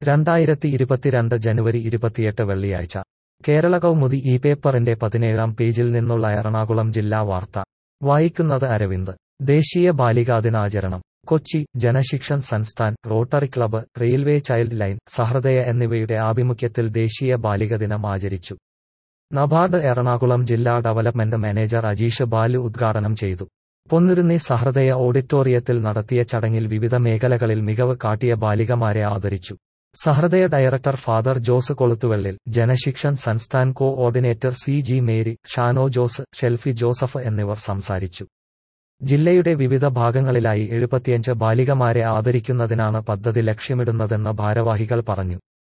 രണ്ടായിരത്തി ഇരുപത്തിരണ്ട് ജനുവരി ഇരുപത്തിയെട്ട് വെള്ളിയാഴ്ച കേരള കൗമുദി ഈ പേപ്പറിന്റെ പതിനേഴാം പേജിൽ നിന്നുള്ള എറണാകുളം ജില്ലാ വാർത്ത വായിക്കുന്നത് അരവിന്ദ് ദേശീയ ബാലികാ ദിനാചരണം Kochi Jan Shikshan Sansthan Rotary Club railway child line Sahrudaya എന്നിവയുടെ ആഭിമുഖ്യത്തിൽ ദേശീയ ബാലിക ദിനം ആചരിച്ചു നബാർഡ് എറണാകുളം ജില്ലാ ഡെവലപ്മെന്റ് മാനേജർ അജീഷ് ബാലു ഉദ്ഘാടനം ചെയ്തു പൊന്നുരുന്നി സഹൃദയ ഓഡിറ്റോറിയത്തിൽ നടത്തിയ ചടങ്ങിൽ വിവിധ മേഖലകളിൽ മികവ് കാട്ടിയ ബാലികമാരെ ആദരിച്ചു Sahrudaya director father Jose Koluthuvellil Jan Shikshan Sansthan coordinator C G Mary Shano Jose Shelfi Joseph എന്നിവർ സംസാരിച്ചു ജില്ലയുടെ വിവിധ ഭാഗങ്ങളിലായി എഴുപത്തിയഞ്ച് ബാലികമാരെ ആദരിക്കുന്നതിനാണ് പദ്ധതി ലക്ഷ്യമിടുന്നതെന്ന് ഭാരവാഹികൾ പറഞ്ഞു